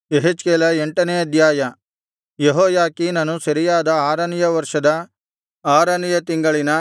ಯೆಹೆಜ್ಕೇಲ ಎಂಟನೇ ಅಧ್ಯಾಯ ಯೆಹೋಯಾಕೀನನು ಸೆರೆಯಾದ ಆರನೆಯ ವರ್ಷದ ಆರನೆಯ ತಿಂಗಳಿನ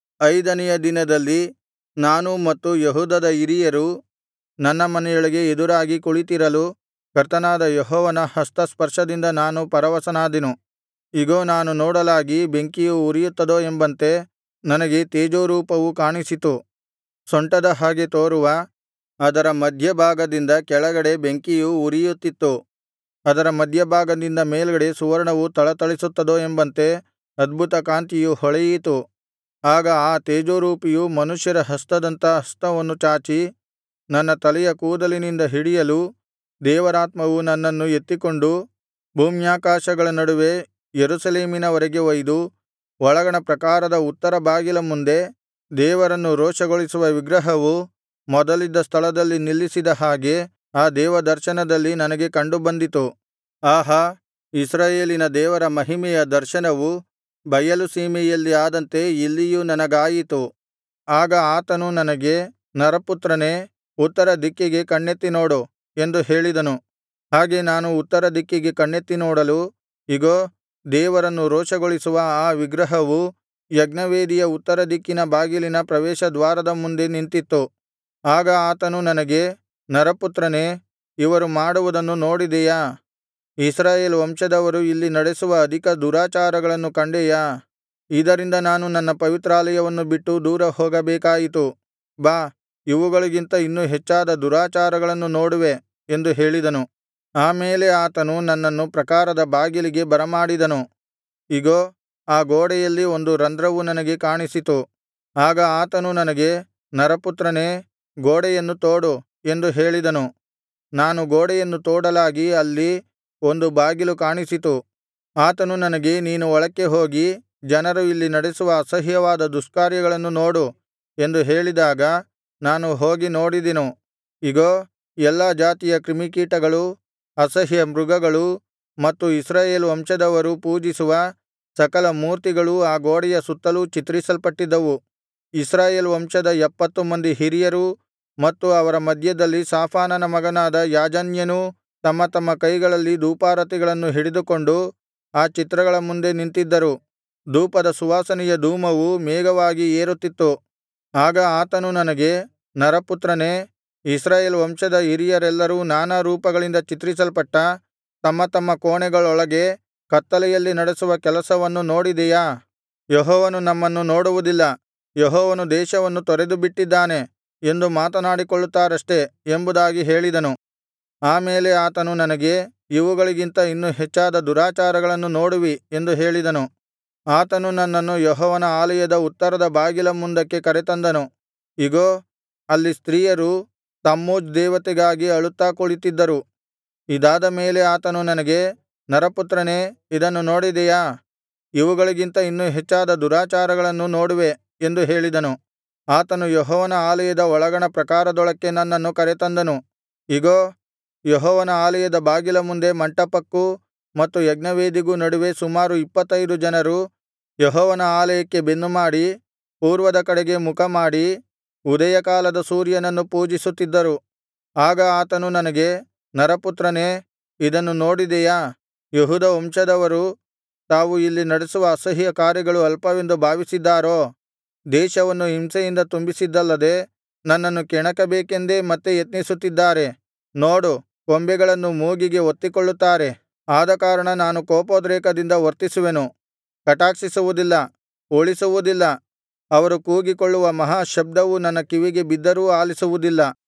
ಐದನೆಯ ದಿನದಲ್ಲಿ ನಾನೂ ಮತ್ತು ಯೆಹೂದದ ಹಿರಿಯರೂ ನನ್ನ ಮನೆಯೊಳಗೆ ಎದುರಾಗಿ ಕುಳಿತಿರಲು ಕರ್ತನಾದ ಯೆಹೋವನ ಹಸ್ತಸ್ಪರ್ಶದಿಂದ ನಾನು ಪರವಶನಾದೆನು ಇಗೋ ನಾನು ನೋಡಲಾಗಿ ಬೆಂಕಿಯು ಉರಿಯುತ್ತದೋ ಎಂಬಂತೆ ನನಗೆ ತೇಜೋರೂಪವು ಕಾಣಿಸಿತು ಸೊಂಟದ ಹಾಗೆ ತೋರುವ ಅದರ ಮಧ್ಯಭಾಗದಿಂದ ಕೆಳಗಡೆ ಬೆಂಕಿಯು ಉರಿಯುತ್ತಿತ್ತು ಅದರ ಮಧ್ಯಭಾಗದಿಂದ ಮೇಲ್ಗಡೆ ಸುವರ್ಣವು ಥಳಥಳಿಸುತ್ತದೋ ಎಂಬಂತೆ ಅದ್ಭುತ ಕಾಂತಿಯು ಹೊಳೆಯಿತು ಆಗ ಆ ತೇಜೋರೂಪಿಯು ಮನುಷ್ಯರ ಹಸ್ತದಂಥ ಹಸ್ತವನ್ನು ಚಾಚಿ ನನ್ನ ತಲೆಯ ಕೂದಲಿನಿಂದ ಹಿಡಿಯಲು ದೇವರಾತ್ಮವು ನನ್ನನ್ನು ಎತ್ತಿಕೊಂಡು ಭೂಮ್ಯಾಕಾಶಗಳ ನಡುವೆ ಯೆರೂಸಲೇಮಿನವರೆಗೆ ಒಯ್ದು ಒಳಗಣ ಪ್ರಾಕಾರದ ಉತ್ತರ ಬಾಗಿಲ ಮುಂದೆ ದೇವರನ್ನು ರೋಷಗೊಳಿಸುವ ವಿಗ್ರಹವು ಮೊದಲಿದ್ದ ಸ್ಥಳದಲ್ಲಿ ನಿಲ್ಲಿಸಿದ ಹಾಗೆ ಆ ದೇವದರ್ಶನದಲ್ಲಿ ನನಗೆ ಕಂಡುಬಂದಿತು ಆಹಾ ಇಸ್ರಾಯೇಲಿನ ದೇವರ ಮಹಿಮೆಯ ದರ್ಶನವು ಬಯಲು ಸೀಮೆಯಲ್ಲಿ ಆದಂತೆ ಇಲ್ಲಿಯೂ ನನಗಾಯಿತು ಆಗ ಆತನು ನನಗೆ ನರಪುತ್ರನೇ ಉತ್ತರ ದಿಕ್ಕಿಗೆ ಕಣ್ಣೆತ್ತಿ ನೋಡು ಎಂದು ಹೇಳಿದನು ಹಾಗೆ ನಾನು ಉತ್ತರ ದಿಕ್ಕಿಗೆ ಕಣ್ಣೆತ್ತಿ ನೋಡಲು ಇಗೋ ದೇವರನ್ನು ರೋಷಗೊಳಿಸುವ ಆ ವಿಗ್ರಹವು ಯಜ್ಞವೇದಿಯ ಉತ್ತರ ದಿಕ್ಕಿನ ಬಾಗಿಲಿನ ಪ್ರವೇಶದ್ವಾರದ ಮುಂದೆ ನಿಂತಿತ್ತು ಆಗ ಆತನು ನನಗೆ ನರಪುತ್ರನೇ ಇವರು ಮಾಡುವುದನ್ನು ನೋಡಿದೆಯಾ ಇಸ್ರಾಯೇಲ್ ವಂಶದವರು ಇಲ್ಲಿ ನಡೆಸುವ ಅಧಿಕ ದುರಾಚಾರಗಳನ್ನು ಕಂಡೆಯಾ ಇದರಿಂದ ನಾನು ನನ್ನ ಪವಿತ್ರಾಲಯವನ್ನು ಬಿಟ್ಟು ದೂರ ಹೋಗಬೇಕಾಯಿತು ಬಾ ಇವುಗಳಿಗಿಂತ ಇನ್ನೂ ಹೆಚ್ಚಾದ ದುರಾಚಾರಗಳನ್ನು ನೋಡುವೆ ಎಂದು ಹೇಳಿದನು ಆ ಮೇಲೆ ಆತನು ನನ್ನನ್ನು ಪ್ರಾಕಾರದ ಬಾಗಿಲಿಗೆ ಬರಮಾಡಿದನು ಇಗೋ ಆ ಗೋಡೆಯಲ್ಲಿ ಒಂದು ರಂಧ್ರವು ನನಗೆ ಕಾಣಿಸಿತು ಆಗ ಆತನು ನನಗೆ ನರಪುತ್ರನೇ ಗೋಡೆಯನ್ನು ತೋಡು ಎಂದು ಹೇಳಿದನು ನಾನು ಗೋಡೆಯನ್ನು ತೋಡಲಾಗಿ ಅಲ್ಲಿ ಒಂದು ಬಾಗಿಲು ಕಾಣಿಸಿತು ಆತನು ನನಗೆ ನೀನು ಒಳಕ್ಕೆ ಹೋಗಿ ಜನರು ಇಲ್ಲಿ ನಡೆಸುವ ಅಸಹ್ಯವಾದ ದುಷ್ಕಾರ್ಯಗಳನ್ನು ನೋಡು ಎಂದು ಹೇಳಿದಾಗ ನಾನು ಹೋಗಿ ನೋಡಿದೆನು ಇಗೋ ಎಲ್ಲಾ ಜಾತಿಯ ಕ್ರಿಮಿಕೀಟಗಳೂ ಅಸಹ್ಯ ಮೃಗಗಳೂ ಮತ್ತು ಇಸ್ರಾಯೇಲ್ ವಂಶದವರು ಪೂಜಿಸುವ ಸಕಲ ಮೂರ್ತಿಗಳೂ ಆ ಗೋಡೆಯ ಸುತ್ತಲೂ ಚಿತ್ರಿಸಲ್ಪಟ್ಟಿದ್ದವು ಇಸ್ರಾಯೇಲ್ ವಂಶದ ಎಪ್ಪತ್ತು ಮಂದಿ ಹಿರಿಯರೂ ಮತ್ತು ಅವರ ಮಧ್ಯದಲ್ಲಿ ಶಾಫಾನನ ಮಗನಾದ ಯಾಜನ್ಯನೂ ತಮ್ಮ ತಮ್ಮ ಕೈಗಳಲ್ಲಿ ಧೂಪಾರತಿಗಳನ್ನು ಹಿಡಿದುಕೊಂಡು ಆ ಚಿತ್ರಗಳ ಮುಂದೆ ನಿಂತಿದ್ದರು ಧೂಪದ ಸುವಾಸನೆಯ ಧೂಮವು ಮೇಘವಾಗಿ ಏರುತ್ತಿತ್ತು ಆಗ ಆತನು ನನಗೆ ನರಪುತ್ರನೇ ಇಸ್ರಾಯೇಲ್ ವಂಶದ ಹಿರಿಯರೆಲ್ಲರೂ ನಾನಾ ರೂಪಗಳಿಂದ ಚಿತ್ರಿಸಲ್ಪಟ್ಟ ತಮ್ಮ ತಮ್ಮ ಕೋಣೆಗಳೊಳಗೆ ಕತ್ತಲೆಯಲ್ಲಿ ನಡೆಸುವ ಕೆಲಸವನ್ನು ನೋಡಿದೆಯಾ ಯೆಹೋವನು ನಮ್ಮನ್ನು ನೋಡುವುದಿಲ್ಲ ಯೆಹೋವನು ದೇಶವನ್ನು ತೊರೆದುಬಿಟ್ಟಿದ್ದಾನೆ ಎಂದು ಮಾತನಾಡಿಕೊಳ್ಳುತ್ತಾರಷ್ಟೆ ಎಂಬುದಾಗಿ ಹೇಳಿದನು ಆ ಮೇಲೆ ಆತನು ನನಗೆ ಇವುಗಳಿಗಿಂತ ಇನ್ನೂ ಹೆಚ್ಚಾದ ದುರಾಚಾರಗಳನ್ನು ನೋಡುವಿ ಎಂದು ಹೇಳಿದನು ಆತನು ನನ್ನನ್ನು ಯೆಹೋವನ ಆಲಯದ ಉತ್ತರದ ಬಾಗಿಲ ಮುಂದಕ್ಕೆ ಕರೆತಂದನು ಇಗೋ ಅಲ್ಲಿ ಸ್ತ್ರೀಯರು ತಮ್ಮೂಜ್ ದೇವತೆಗಾಗಿ ಅಳುತ್ತಾ ಕುಳಿತಿದ್ದರು ಇದಾದ ಮೇಲೆ ಆತನು ನನಗೆ ನರಪುತ್ರನೇ ಇದನ್ನು ನೋಡಿದೆಯಾ ಇವುಗಳಿಗಿಂತ ಇನ್ನೂ ಹೆಚ್ಚಾದ ದುರಾಚಾರಗಳನ್ನು ನೋಡುವೆ ಎಂದು ಹೇಳಿದನು ಆತನು ಯೆಹೋವನ ಆಲಯದ ಒಳಗಣ ಪ್ರಾಕಾರದೊಳಕ್ಕೆ ನನ್ನನ್ನು ಕರೆತಂದನು ಇಗೋ ಯೆಹೋವನ ಆಲಯದ ಬಾಗಿಲ ಮುಂದೆ ಮಂಟಪಕ್ಕೂ ಮತ್ತು ಯಜ್ಞವೇದಿಗೂ ನಡುವೆ ಸುಮಾರು ಇಪ್ಪತ್ತೈದು ಜನರು ಯೆಹೋವನ ಆಲಯಕ್ಕೆ ಬೆನ್ನುಮಾಡಿ ಪೂರ್ವದ ಕಡೆಗೆ ಮುಖಮಾಡಿ ಉದಯಕಾಲದ ಸೂರ್ಯನನ್ನು ಪೂಜಿಸುತ್ತಿದ್ದರು ಆಗ ಆತನು ನನಗೆ ನರಪುತ್ರನೇ ಇದನ್ನು ನೋಡಿದೆಯಾ ಯೆಹೂದ ವಂಶದವರು ತಾವು ಇಲ್ಲಿ ನಡೆಸುವ ಅಸಹ್ಯ ಕಾರ್ಯಗಳು ಅಲ್ಪವೆಂದು ಭಾವಿಸಿದ್ದಾರೋ ದೇಶವನ್ನು ಹಿಂಸೆಯಿಂದ ತುಂಬಿಸಿದ್ದಲ್ಲದೆ ನನ್ನನ್ನು ಕೆಣಕಬೇಕೆಂದೇ ಮತ್ತೆ ಯತ್ನಿಸುತ್ತಿದ್ದಾರೆ ನೋಡು ಕೊಂಬೆಗಳನ್ನು ಮೂಗಿಗೆ ಒತ್ತಿಕೊಳ್ಳುತ್ತಾರೆ ಆದಕಾರಣ ನಾನು ಕೋಪೋದ್ರೇಕದಿಂದ ವರ್ತಿಸುವೆನು ಕಟಾಕ್ಷಿಸುವುದಿಲ್ಲ ಉಳಿಸುವುದಿಲ್ಲ ಅವರು ಕೂಗಿಕೊಳ್ಳುವ ಮಹಾ ಶಬ್ದವು ನನ್ನ ಕಿವಿಗೆ ಬಿದ್ದರೂ ಆಲಿಸುವುದಿಲ್ಲ